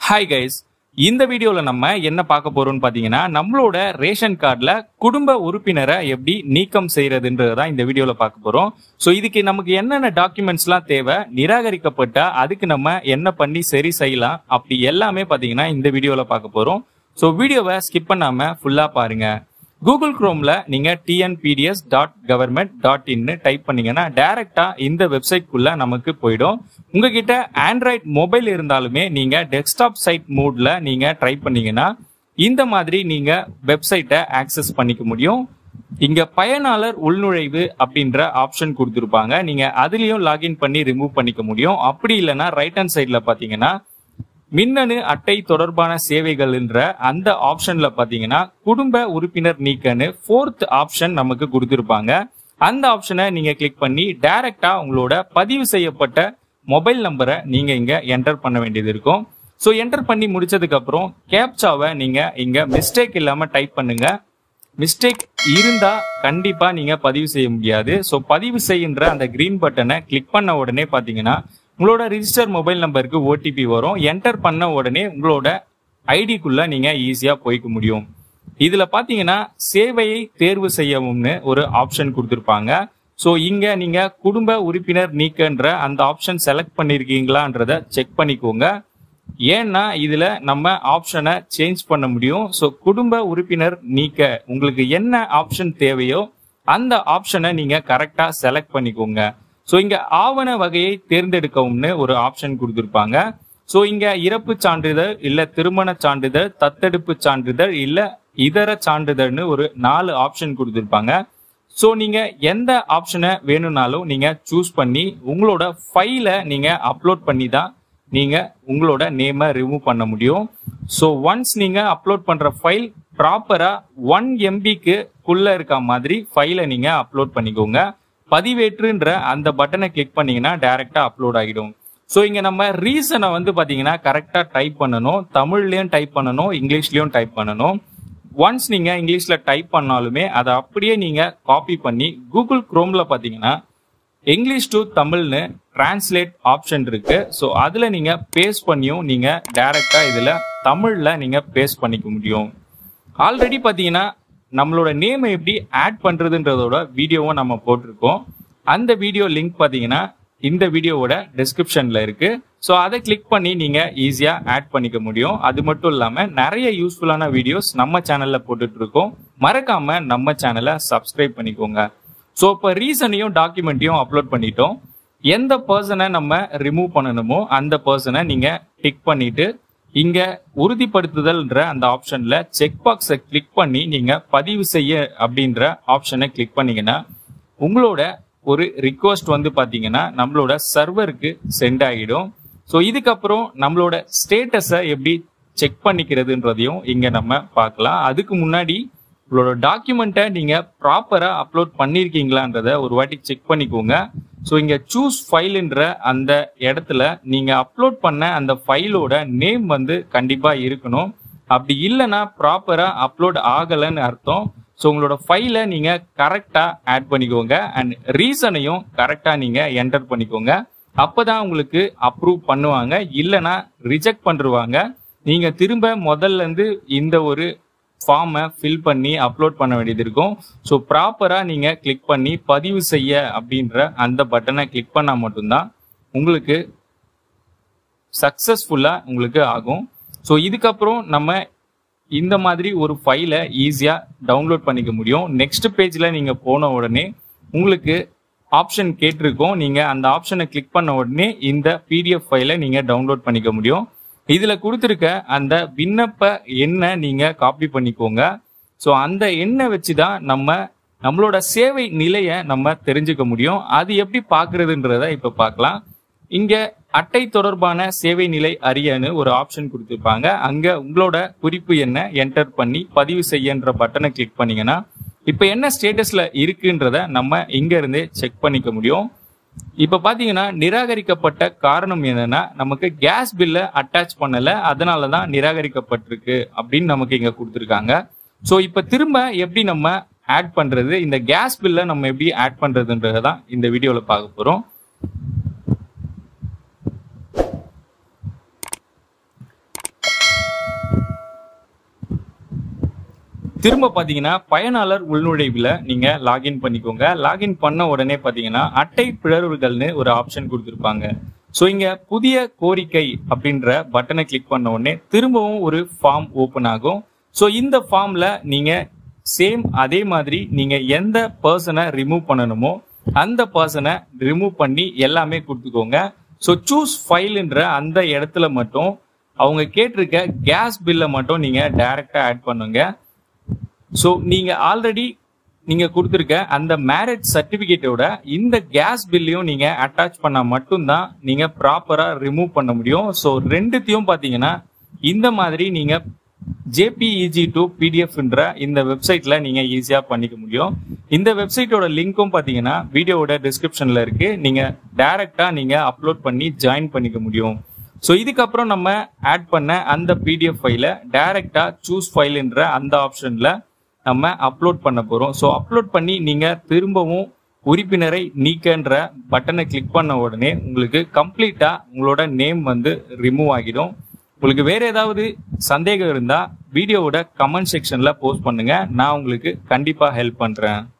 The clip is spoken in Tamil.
ஹாய் கைஸ் இந்த வீடியோல நம்ம என்ன பார்க்க போறோம்னு பாத்தீங்கன்னா நம்மளோட ரேஷன் கார்டுல குடும்ப உறுப்பினரை எப்படி நீக்கம் செய்யறதுன்றது தான் இந்த வீடியோல பார்க்க போறோம் ஸோ இதுக்கு நமக்கு என்னென்ன டாக்குமெண்ட்ஸ்லாம் தேவை நிராகரிக்கப்பட்டா அதுக்கு நம்ம என்ன பண்ணி சரி செய்யலாம் அப்படி எல்லாமே பாத்தீங்கன்னா இந்த வீடியோல பார்க்க போறோம் ஸோ வீடியோவை ஸ்கிப் பண்ணாம ஃபுல்லா பாருங்க கூகுள் குரோம்ல நீங்க டிஎன்பிடிஎஸ் டாட் கவர்மெண்ட் டாட் இன்னு டைப் பண்ணீங்கன்னா டைரக்டா இந்த வெப்சைட்குள்ள நமக்கு போயிடும் உங்ககிட்ட ஆண்ட்ராய்ட் மொபைல் இருந்தாலுமே நீங்க டெஸ்க்டாப் சைட் மோட்ல நீங்க ட்ரை பண்ணீங்கன்னா இந்த மாதிரி நீங்க வெப்சைட்டை ஆக்சஸ் பண்ணிக்க முடியும் இங்க பயனாளர் உள்நுழைவு அப்படின்ற ஆப்ஷன் கொடுத்துருப்பாங்க நீங்க அதுலயும் லாகின் பண்ணி ரிமூவ் பண்ணிக்க முடியும் அப்படி இல்லைன்னா ரைட் ஹேண்ட் சைட்ல பாத்தீங்கன்னா மின்னணு அட்டை தொடர்பான சேவைகள்ன்ற அந்த ஆப்ஷன்ல பாத்தீங்கன்னா குடும்ப உறுப்பினர் நீக்கன்னு ஃபோர்த் ஆப்ஷன் நமக்கு கொடுத்திருப்பாங்க அந்த ஆப்ஷனை நீங்க கிளிக் பண்ணி டைரக்டா உங்களோட பதிவு செய்யப்பட்ட மொபைல் நம்பரை நீங்க இங்க என்டர் பண்ண வேண்டியது இருக்கும் ஸோ என்டர் பண்ணி முடிச்சதுக்கு அப்புறம் கேப்சாவை நீங்க இங்க மிஸ்டேக் இல்லாம டைப் பண்ணுங்க மிஸ்டேக் இருந்தா கண்டிப்பா நீங்க பதிவு செய்ய முடியாது ஸோ பதிவு செய்கின்ற அந்த கிரீன் பட்டனை கிளிக் பண்ண உடனே பாத்தீங்கன்னா உங்களோட ரிஜிஸ்டர் மொபைல் நம்பருக்கு ஓடிபி வரும் என்டர் பண்ண உடனே உங்களோட ஐடிக்குள்ள நீங்க ஈஸியா போய்க்க முடியும் இதுல பாத்தீங்கன்னா சேவையை தேர்வு செய்யவும்னு ஒரு ஆப்ஷன் கொடுத்துருப்பாங்க ஸோ இங்க நீங்க குடும்ப உறுப்பினர் நீக்கன்ற அந்த ஆப்ஷன் செலக்ட் பண்ணிருக்கீங்களான்றத செக் பண்ணிக்கோங்க ஏன்னா இதுல நம்ம ஆப்ஷனை சேஞ்ச் பண்ண முடியும் ஸோ குடும்ப உறுப்பினர் நீக்க உங்களுக்கு என்ன ஆப்ஷன் தேவையோ அந்த ஆப்ஷனை நீங்க கரெக்டா செலக்ட் பண்ணிக்கோங்க ஸோ இங்க ஆவண வகையை தேர்ந்தெடுக்கவும்னு ஒரு ஆப்ஷன் கொடுத்துருப்பாங்க ஸோ இங்க இறப்பு சான்றிதழ் இல்ல திருமண சான்றிதழ் தத்தெடுப்பு சான்றிதழ் இல்ல இதர சான்றிதழ்னு ஒரு நாலு ஆப்ஷன் கொடுத்துருப்பாங்க ஸோ நீங்க எந்த ஆப்ஷனை வேணும்னாலும் நீங்க சூஸ் பண்ணி உங்களோட ஃபைலை நீங்க அப்லோட் பண்ணி தான் நீங்க உங்களோட நேமை ரிமூவ் பண்ண முடியும் ஸோ ஒன்ஸ் நீங்க அப்லோட் பண்ற ஃபைல் ப்ராப்பரா ஒன் எம்பிக்கு குள்ள இருக்க மாதிரி ஃபைலை நீங்க அப்லோட் பண்ணிக்கோங்க பதிவேற்றுன்ற அந்த பட்டனை கிளிக் பண்ணீங்கன்னா டைரக்டா அப்லோட் ஆகிடும் ஸோ இங்க நம்ம ரீசனை வந்து பாத்தீங்கன்னா கரெக்டா டைப் பண்ணணும் தமிழ்லயும் டைப் பண்ணணும் இங்கிலீஷ்லயும் டைப் பண்ணணும் ஒன்ஸ் நீங்க இங்கிலீஷ்ல டைப் பண்ணாலுமே அதை அப்படியே நீங்க காப்பி பண்ணி கூகுள் குரோம்ல பாத்தீங்கன்னா இங்கிலீஷ் டு தமிழ்னு டிரான்ஸ்லேட் ஆப்ஷன் இருக்கு ஸோ அதுல நீங்க பேஸ்ட் பண்ணியும் நீங்க டைரக்டா இதுல தமிழ்ல நீங்க பேஸ்ட் பண்ணிக்க முடியும் ஆல்ரெடி பாத்தீங்கன்னா நம்மளோட நேமை எப்படி ஆட் பண்றதுன்றதோட வீடியோவும் நம்ம போட்டிருக்கோம் அந்த வீடியோ லிங்க் பாத்தீங்கன்னா இந்த வீடியோவோட டிஸ்கிரிப்ஷன்ல இருக்கு ஸோ அதை கிளிக் பண்ணி நீங்க ஈஸியா ஆட் பண்ணிக்க முடியும் அது மட்டும் இல்லாம நிறைய யூஸ்ஃபுல்லான வீடியோஸ் நம்ம சேனல்ல போட்டுட்டு இருக்கோம் மறக்காம நம்ம சேனலை சப்ஸ்கிரைப் பண்ணிக்கோங்க ஸோ இப்போ ரீசனையும் டாக்குமெண்ட்டையும் அப்லோட் பண்ணிட்டோம் எந்த பர்சனை நம்ம ரிமூவ் பண்ணணுமோ அந்த பர்சனை நீங்க டிக் பண்ணிட்டு இங்க உறுதிப்படுத்துதல்ன்ற அந்த ஆப்ஷன்ல செக் பாக்ஸை கிளிக் பண்ணி நீங்க பதிவு செய்ய அப்படின்ற ஆப்ஷனை கிளிக் பண்ணீங்கன்னா உங்களோட ஒரு ரிக்வஸ்ட் வந்து பாத்தீங்கன்னா நம்மளோட சர்வருக்கு சென்ட் ஆகிடும் ஸோ இதுக்கப்புறம் நம்மளோட ஸ்டேட்டஸை எப்படி செக் பண்ணிக்கிறதுன்றதையும் இங்க நம்ம பார்க்கலாம் அதுக்கு முன்னாடி உங்களோட டாக்குமெண்ட்டை நீங்க ப்ராப்பரா அப்லோட் பண்ணிருக்கீங்களான்றத ஒரு வாட்டி செக் பண்ணிக்கோங்க ஸோ இங்க சூஸ் ஃபைல்ன்ற அந்த இடத்துல நீங்க அப்லோட் பண்ண அந்த ஃபைலோட நேம் வந்து கண்டிப்பா இருக்கணும் அப்படி இல்லைன்னா ப்ராப்பரா அப்லோட் ஆகலைன்னு அர்த்தம் ஸோ உங்களோட ஃபைலை நீங்க கரெக்டா ஆட் பண்ணிக்கோங்க அண்ட் ரீசனையும் கரெக்டா நீங்க என்டர் பண்ணிக்கோங்க அப்பதான் உங்களுக்கு அப்ரூவ் பண்ணுவாங்க இல்லைன்னா ரிஜெக்ட் பண்ணிருவாங்க நீங்க திரும்ப முதல்ல இருந்து இந்த ஒரு ஃபார்மை ஃபில் பண்ணி அப்லோட் பண்ண வேண்டியது இருக்கும் ஸோ ப்ராப்பராக நீங்கள் கிளிக் பண்ணி பதிவு செய்ய அப்படின்ற அந்த பட்டனை கிளிக் பண்ணால் மட்டும்தான் உங்களுக்கு சக்ஸஸ்ஃபுல்லாக உங்களுக்கு ஆகும் ஸோ இதுக்கப்புறம் நம்ம இந்த மாதிரி ஒரு ஃபைலை ஈஸியாக டவுன்லோட் பண்ணிக்க முடியும் நெக்ஸ்ட் பேஜில் நீங்கள் போன உடனே உங்களுக்கு ஆப்ஷன் கேட்டிருக்கோம் நீங்கள் அந்த ஆப்ஷனை கிளிக் பண்ண உடனே இந்த பிடிஎஃப் ஃபைலை நீங்கள் டவுன்லோட் பண்ணிக்க முடியும் இதுல கொடுத்துருக்க அந்த விண்ணப்ப எண்ணை நீங்க காப்பி பண்ணிக்கோங்க ஸோ அந்த எண்ணை வச்சு தான் நம்ம நம்மளோட சேவை நிலையை நம்ம தெரிஞ்சுக்க முடியும் அது எப்படி பார்க்கறதுன்றத இப்ப பார்க்கலாம் இங்க அட்டை தொடர்பான சேவை நிலை அறியன்னு ஒரு ஆப்ஷன் கொடுத்துருப்பாங்க அங்க உங்களோட குறிப்பு எண்ணை என்டர் பண்ணி பதிவு செய்யன்ற பட்டனை கிளிக் பண்ணீங்கன்னா இப்ப என்ன ஸ்டேட்டஸ்ல இருக்குன்றத நம்ம இங்க இருந்தே செக் பண்ணிக்க முடியும் இப்ப பாத்தீங்கன்னா நிராகரிக்கப்பட்ட காரணம் என்னன்னா நமக்கு கேஸ் பில்ல அட்டாச் பண்ணல அதனாலதான் நிராகரிக்கப்பட்டிருக்கு அப்படின்னு நமக்கு இங்க கொடுத்துருக்காங்க ஸோ இப்ப திரும்ப எப்படி நம்ம ஆட் பண்றது இந்த கேஸ் பில்ல நம்ம எப்படி ஆட் பண்றதுன்றதான் இந்த வீடியோல பார்க்க போறோம் திரும்ப பாத்தீங்கன்னா பயனாளர் உள்நுழைவுல நீங்க லாகின் பண்ணிக்கோங்க லாகின் பண்ண உடனே பாத்தீங்கன்னா அட்டை பிழறுகள்னு ஒரு ஆப்ஷன் கொடுத்துருப்பாங்க ஸோ இங்க புதிய கோரிக்கை அப்படின்ற பட்டனை கிளிக் பண்ண உடனே திரும்பவும் ஒரு ஃபார்ம் ஓபன் ஆகும் ஸோ இந்த ஃபார்ம்ல நீங்க சேம் அதே மாதிரி நீங்க எந்த பர்சனை ரிமூவ் பண்ணணுமோ அந்த பர்சனை ரிமூவ் பண்ணி எல்லாமே கொடுத்துக்கோங்க ஸோ சூஸ் ஃபைல்ன்ற அந்த இடத்துல மட்டும் அவங்க கேட்டிருக்க கேஸ் பில்லை மட்டும் நீங்க டைரக்டா ஆட் பண்ணுங்க ஸோ நீங்க ஆல்ரெடி நீங்க கொடுத்துருக்க அந்த மேரேஜ் சர்டிபிகேட்டோட இந்த கேஸ் பில்லையும் நீங்க அட்டாச் பண்ணா மட்டும்தான் நீங்க ப்ராப்பரா ரிமூவ் பண்ண முடியும் ஸோ ரெண்டுத்தையும் பாத்தீங்கன்னா இந்த மாதிரி நீங்க ஜேபிஇஜி டு பிடிஎஃப்ன்ற இந்த வெப்சைட்ல நீங்க ஈஸியா பண்ணிக்க முடியும் இந்த வெப்சைட்டோட லிங்க்கும் பாத்தீங்கன்னா வீடியோவோட டிஸ்கிரிப்ஷன்ல இருக்கு நீங்க டைரக்டா நீங்க அப்லோட் பண்ணி ஜாயின் பண்ணிக்க முடியும் ஸோ இதுக்கப்புறம் நம்ம ஆட் பண்ண அந்த பிடிஎஃப் ஃபைலை டைரக்டா சூஸ் ஃபைல்ன்ற அந்த ஆப்ஷன்ல நம்ம அப்லோட் பண்ண போறோம் ஸோ அப்லோட் பண்ணி நீங்க திரும்பவும் உறுப்பினரை நீக்கன்ற பட்டனை கிளிக் பண்ண உடனே உங்களுக்கு கம்ப்ளீட்டா உங்களோட நேம் வந்து ரிமூவ் ஆகிடும் உங்களுக்கு வேற ஏதாவது சந்தேகம் இருந்தா வீடியோவோட கமெண்ட் செக்ஷன்ல போஸ்ட் பண்ணுங்க நான் உங்களுக்கு கண்டிப்பா ஹெல்ப் பண்றேன்